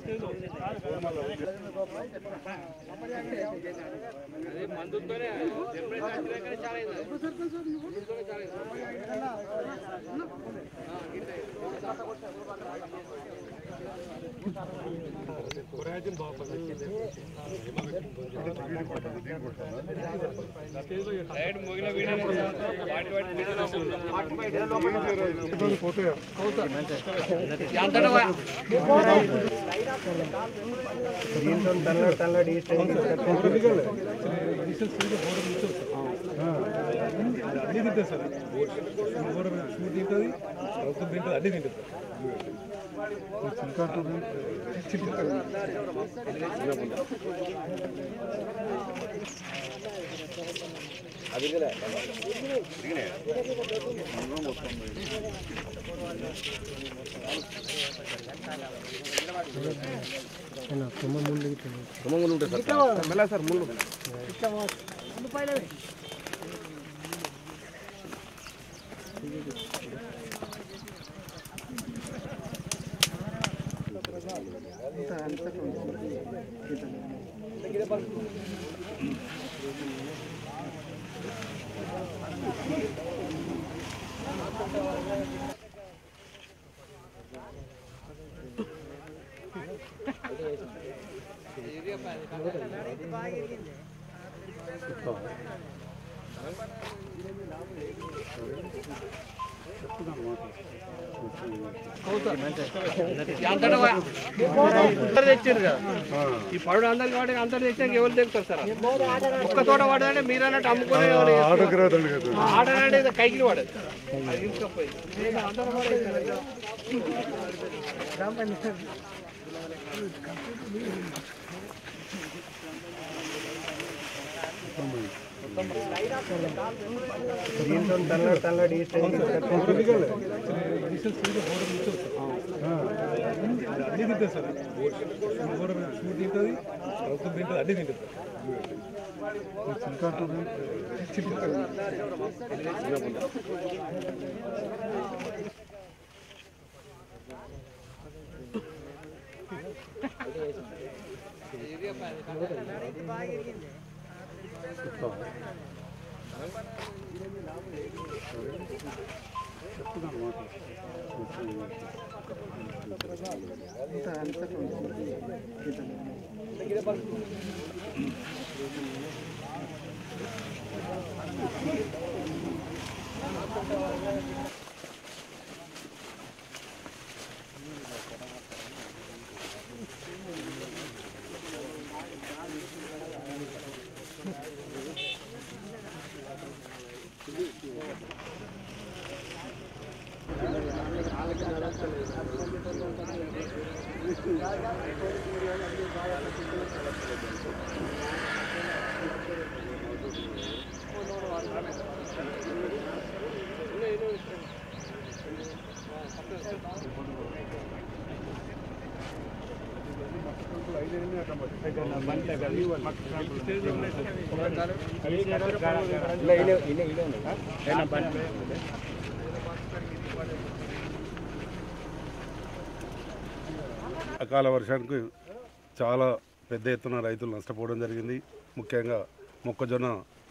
అన్ని తింటుంది సార్ కూర షూట్ తింటుంది రౌతం తింటుంది అన్ని తింటుంది అందరు తెచ్చారు కదా ఈ పడు అందరు కాబట్టి అందరు తెచ్చాక ఎవరు తెస్తారు సార్ ఒక్క తోట పడదంటే మీరు అన్నట్టు అమ్ముకునే ఆర్డర్ అంటే కైకి పడదు అది తీసుకపోయి లేదా అందరూ పడేస్తారు కదా. అన్ని తింటుంది సార్ కూర షూట్ తింటుంది రౌతం తింటుంది అన్ని తింటుంది అకాల వర్షానికి చాలా పెద్ద ఎత్తున రైతులు నష్టపోవడం జరిగింది ముఖ్యంగా మొక్కజొన్న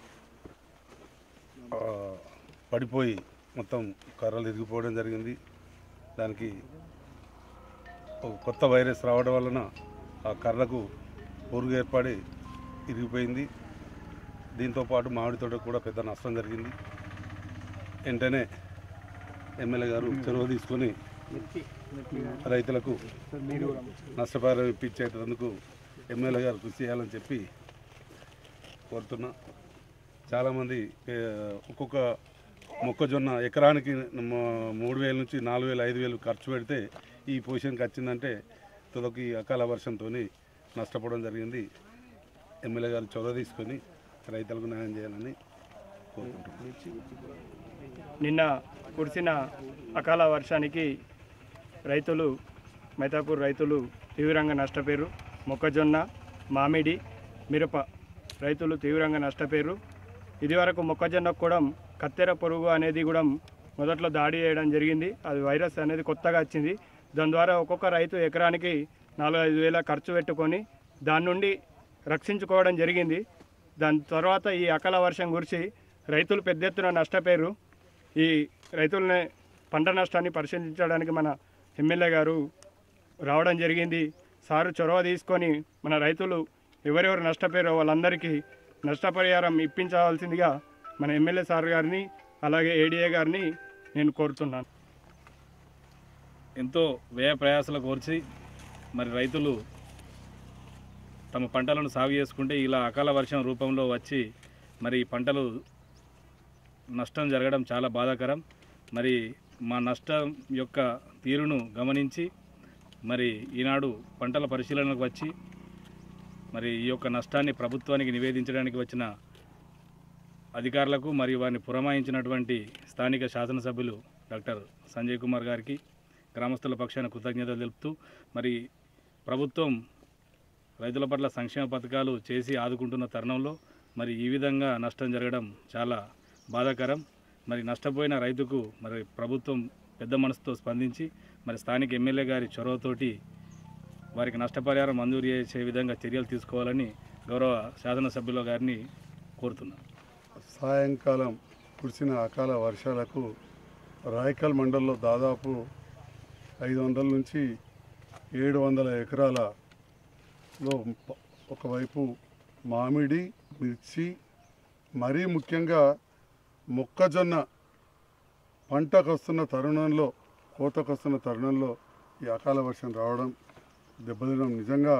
ఆ, పడిపోయి మొత్తం కర్రలు ఇరిగిపోవడం జరిగింది దానికి ఒక కొత్త వైరస్ రావడం వలన ఆ కర్రకు పురుగు ఏర్పడి ఇరిగిపోయింది దీంతోపాటు మామిడి తోట కూడా పెద్ద నష్టం జరిగింది వెంటనే ఎమ్మెల్యే గారు చొరవ తీసుకొని రైతులకు నష్టపరిహారం ఇప్పించేటందుకు ఎమ్మెల్యే గారు కృషి చేయాలని చెప్పి కోరుతున్నా చాలామంది ఏ, ఒక్కొక్క మొక్కజొన్న ఎకరానికి మ- మూడు వేల నుంచి నాలుగు వేలు ఐదు వేలు ఖర్చు పెడితే ఈ పొజిషన్కి వచ్చిందంటే తుదకి అకాల వర్షంతో నష్టపోవడం జరిగింది ఎమ్మెల్యే గారు చొరవ తీసుకొని రైతులకు న్యాయం చేయాలని కోరుకుంటున్నాను నిన్న కురిసిన అకాల వర్షానికి రైతులు మైతాపూర్ రైతులు తీవ్రంగా నష్టపోయారు మొక్కజొన్న మామిడి మిరప రైతులు తీవ్రంగా నష్టపోయారు ఇదివరకు మొక్కజొన్నకు కూడా కత్తెర పురుగు అనేది కూడా మొదట్లో దాడి చేయడం జరిగింది అది వైరస్ అనేది కొత్తగా వచ్చింది దాని ద్వారా ఒక్కొక్క రైతు ఎకరానికి నాలుగు ఐదు వేల ఖర్చు పెట్టుకొని దాని నుండి రక్షించుకోవడం జరిగింది దాని తర్వాత ఈ అకాల వర్షం గురించి రైతులు పెద్ద ఎత్తున నష్టపోయారు ఈ రైతులని పంట నష్టాన్ని పరిశీలించడానికి మన ఎమ్మెల్యే గారు రావడం జరిగింది సారు చొరవ తీసుకొని మన రైతులు ఎవరెవరు నష్టపోయారో వాళ్ళందరికీ నష్టపరిహారం ఇప్పించవలసిందిగా మన ఎమ్మెల్యే సార్ గారిని అలాగే ఏడీఏ గారిని నేను కోరుతున్నాను ఎంతో వ్యయ ప్రయాసాలు కోర్చి మరి రైతులు తమ పంటలను సాగు చేసుకుంటే ఇలా అకాల వర్షం రూపంలో వచ్చి మరి ఈ పంటలు నష్టం జరగడం చాలా బాధాకరం మరి మా నష్టం యొక్క తీరును గమనించి మరి ఈనాడు పంటల పరిశీలనకు వచ్చి మరి ఈ యొక్క నష్టాన్ని ప్రభుత్వానికి నివేదించడానికి వచ్చిన అధికారులకు మరియు వారిని పురమాయించినటువంటి స్థానిక శాసనసభ్యులు డాక్టర్ సంజయ్ కుమార్ గారికి గ్రామస్తుల పక్షాన కృతజ్ఞతలు తెలుపుతూ మరి ప్రభుత్వం రైతుల పట్ల సంక్షేమ పథకాలు చేసి ఆదుకుంటున్న తరుణంలో మరి ఈ విధంగా నష్టం జరగడం చాలా బాధాకరం మరి నష్టపోయిన రైతుకు మరి ప్రభుత్వం పెద్ద మనసుతో స్పందించి మరి స్థానిక ఎమ్మెల్యే గారి చొరవతోటి వారికి నష్టపరిహారం మంజూరు చేసే విధంగా చర్యలు తీసుకోవాలని గౌరవ శాసనసభ్యుల గారిని కోరుతున్నాను సాయంకాలం కురిసిన అకాల వర్షాలకు రాయకల్ మండలంలో దాదాపు ఐదు వందల నుంచి ఏడు వందల ఎకరాలలో ప- ఒకవైపు మామిడి మిర్చి మరీ ముఖ్యంగా మొక్కజొన్న పంటకు వస్తున్న తరుణంలో కోతకు వస్తున్న తరుణంలో ఈ అకాల వర్షం రావడం దెబ్బతినడం నిజంగా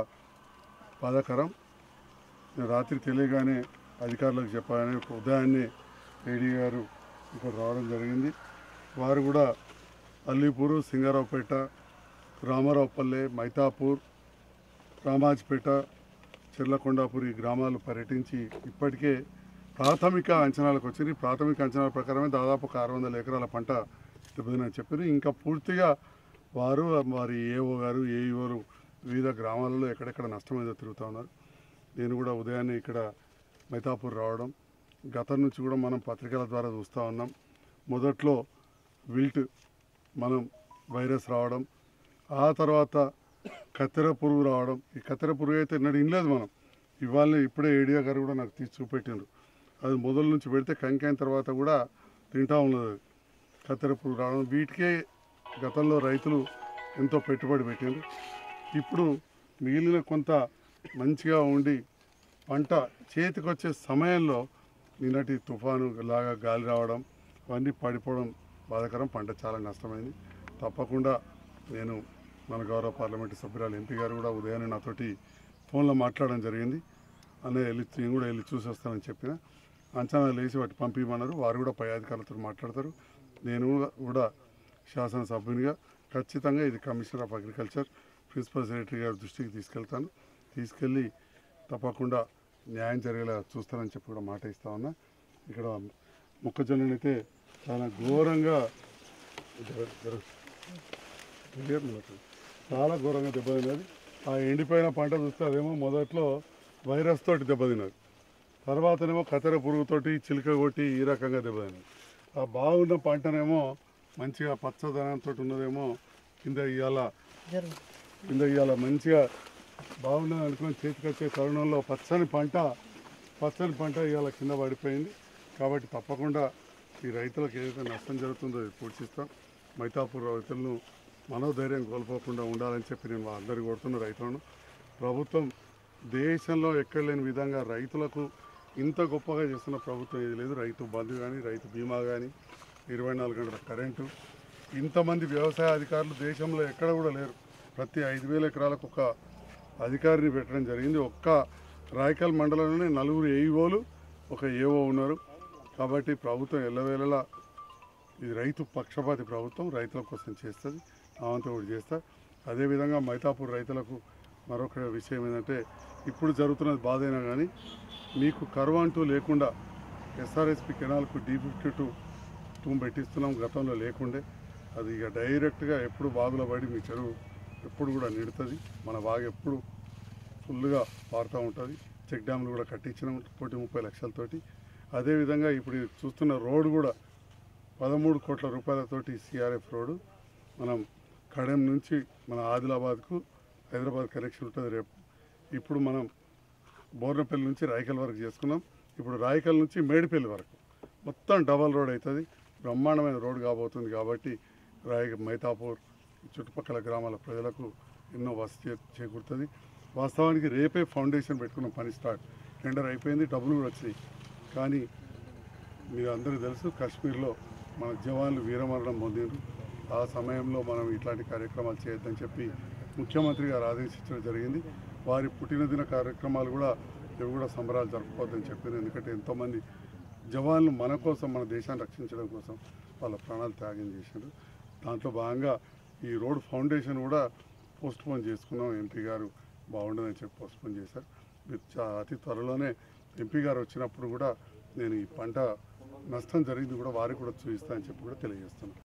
బాధాకరం నేను రాత్రి తెలియగానే అధికారులకు చెప్పాలని ఒక ఉదయాన్నే ఏడీ గారు ఇక్కడ రావడం జరిగింది వారు కూడా అల్లీపూరు సింగారావుపేట రామారావుపల్లె మైతాపూర్ రామాజ్పేట చెర్లకొండాపూర్ ఈ గ్రామాలు పర్యటించి ఇప్పటికే ప్రాథమిక అంచనాలకు వచ్చింది ప్రాథమిక అంచనాల ప్రకారమే దాదాపు ఒక ఆరు వందల ఎకరాల పంట దెబ్బతినని చెప్పారు ఇంకా పూర్తిగా వారు వారి ఏఓ గారు ఏఈఓలు వివిధ గ్రామాలలో ఎక్కడెక్కడ నష్టమైందో తిరుగుతూ ఉన్నారు నేను కూడా ఉదయాన్నే ఇక్కడ మైతాపూర్ రావడం గతం నుంచి కూడా మనం పత్రికల ద్వారా చూస్తూ ఉన్నాం మొదట్లో విల్ట్ మనం వైరస్ రావడం ఆ తర్వాత కత్తెర పురుగు రావడం ఈ కత్తెర పురుగు అయితే ఎన్నడూ ఇనలేదు మనం ఇవాళ ఇప్పుడే ఏడియా గారు కూడా నాకు తీసి చూపెట్టిండ్రు అది మొదల నుంచి పెడితే కంకైన తర్వాత కూడా తింటా ఉన్నది అది కత్తెర పురుగు రావడం వీటికే గతంలో రైతులు ఎంతో పెట్టుబడి పెట్టిండ్రు ఇప్పుడు మిగిలిన కొంత మంచిగా ఉండి పంట చేతికొచ్చే సమయంలో నిన్నటి తుఫాను లాగా గాలి రావడం అవన్నీ పడిపోవడం బాధాకరం పంట చాలా నష్టమైంది తప్పకుండా నేను మన గౌరవ పార్లమెంటు సభ్యురాలు ఎంపీ గారు కూడా ఉదయాన్నే నాతోటి ఫోన్లో మాట్లాడడం జరిగింది అన్నయ్య వెళ్ళి నేను కూడా వెళ్ళి చూసి వస్తానని చెప్పిన అంచనా లేచి వాటి పంపించమన్నారు వారు కూడా పై అధికారులతో మాట్లాడతారు నేను కూడా శాసనసభ్యునిగా ఖచ్చితంగా ఇది commissioner of agriculture principal secretary గారి దృష్టికి తీసుకెళ్తాను తీసుకెళ్ళి తప్పకుండా న్యాయం జరిగేలా చూస్తానని చెప్పి కూడా మాట ఇస్తా ఉన్నా ఇక్కడ మొక్కజొన్ననైతే చాలా ఘోరంగా జర- జర- క్లియర్ ఉన్నట్టు. చాలా ఘోరంగా దెబ్బతిన్నది ఆ ఎండిపోయిన పంట చూస్తే అదేమో మొదట్లో వైరస్ తోటి దెబ్బతిన్నది తర్వాతనేమో కత్తెర పురుగుతోటి చిలుక కొట్టి ఈ రకంగా దెబ్బతిన్నది ఆ బాగున్న పంటనేమో మంచిగా పచ్చదనంతో ఉన్నదేమో కింద ఇవాళ కింద ఇవాళ మంచిగా బాగున్నది అనుకుని చేతికి వచ్చే తరుణంలో పచ్చని పంట పచ్చని పంట ఇవాళ కింద పడిపోయింది కాబట్టి తప్పకుండా ఈ రైతులకు ఏదైతే నష్టం జరుగుతుందో అది పూడ్చిస్తాం మైతాపూర్ రైతులను మనోధైర్యం కోల్పోకుండా ఉండాలని చెప్పి నేను అందరు కోరుతున్న రైతులను ప్రభుత్వం దేశంలో ఎక్కడ లేని విధంగా రైతులకు ఇంత గొప్పగా చేస్తున్న ప్రభుత్వం ఏది లేదు రైతు బంధు కానీ రైతు బీమా కానీ ఇరవై నాలుగు గంటల కరెంటు ఇంతమంది వ్యవసాయ అధికారులు దేశంలో ఎక్కడ కూడా లేరు ప్రతి ఐదు వేల ఎకరాలకు ఒక అధికారిని పెట్టడం జరిగింది ఒక్క రాయకల్ మండలంలోనే నలుగురు ఏఈఓలు ఒక ఏఓ ఉన్నారు కాబట్టి ప్రభుత్వం ఎల్లవేళలా ఇది రైతు పక్షపాతి ప్రభుత్వం రైతుల కోసం చేస్తుంది ఆవంతా కూడా చేస్తా అదేవిధంగా మైతాపూర్ రైతులకు మరొక విషయం ఏంటంటే ఇప్పుడు జరుగుతున్నది బాధైనా కానీ మీకు కరువు అంటూ లేకుండా ఎస్ఆర్ఎస్పి కెనాల్కు డి ఫిఫ్టీ టూ తూము పెట్టిస్తున్నాం గతంలో లేకుండే అది ఇక డైరెక్ట్గా ఎప్పుడు బాగులో పడి మీ చెరువు ఎప్పుడు కూడా నిడుతుంది మన బాగా ఎప్పుడు ఫుల్గా పారుతూ ఉంటుంది చెక్ డ్యామ్లు కూడా కట్టించినాం కోటి ముప్పై లక్షలతోటి అదేవిధంగా ఇప్పుడు ఇది చూస్తున్న రోడ్డు కూడా పదమూడు కోట్ల రూపాయలతోటి సిఆర్ఎఫ్ రోడ్డు మనం కడెం నుంచి మన ఆదిలాబాద్కు హైదరాబాద్ కనెక్షన్ ఉంటుంది రేపు ఇప్పుడు మనం బోర్నపల్లి నుంచి రాయకల్ వరకు చేసుకున్నాం ఇప్పుడు రాయకల్ నుంచి మేడిపల్లి వరకు మొత్తం డబల్ రోడ్ అవుతుంది బ్రహ్మాండమైన రోడ్ కాబోతుంది కాబట్టి రాయ మైతాపూర్ చుట్టుపక్కల గ్రామాల ప్రజలకు ఎన్నో వసతి చే- చేకూరుతుంది వాస్తవానికి రేపే ఫౌండేషన్ పెట్టుకున్న పని స్టార్ట్ టెండర్ అయిపోయింది డబ్బులు కూడా వచ్చినాయి కానీ మీరు అందరికీ తెలుసు కాశ్మీర్లో మన జవాన్లు వీరమరణం పొందిండ్రు ఆ సమయంలో మనం ఇట్లాంటి కార్యక్రమాలు చేయొద్దని చెప్పి ముఖ్యమంత్రి గారు ఆదేశించడం జరిగింది వారి పుట్టినదిన కార్యక్రమాలు కూడా ఇవి కూడా సంబరాలు జరుపుకోవద్దని చెప్పింది ఎందుకంటే ఎంతోమంది జవాన్లు మన కోసం మన దేశాన్ని రక్షించడం కోసం వాళ్ళ ప్రాణాలు త్యాగం చేశారు దాంట్లో భాగంగా ఈ రోడ్ ఫౌండేషన్ కూడా పోస్ట్ పోన్ చేసుకున్నాం ఎంపీ గారు బాగుండదని చెప్పి పోస్ట్ పోన్ చేశారు మీరు చా- అతి త్వరలోనే ఎంపీ గారు వచ్చినప్పుడు కూడా నేను ఈ పంట నష్టం జరిగింది కూడా వారికి కూడా చూపిస్తానని చెప్పి కూడా తెలియజేస్తున్నాను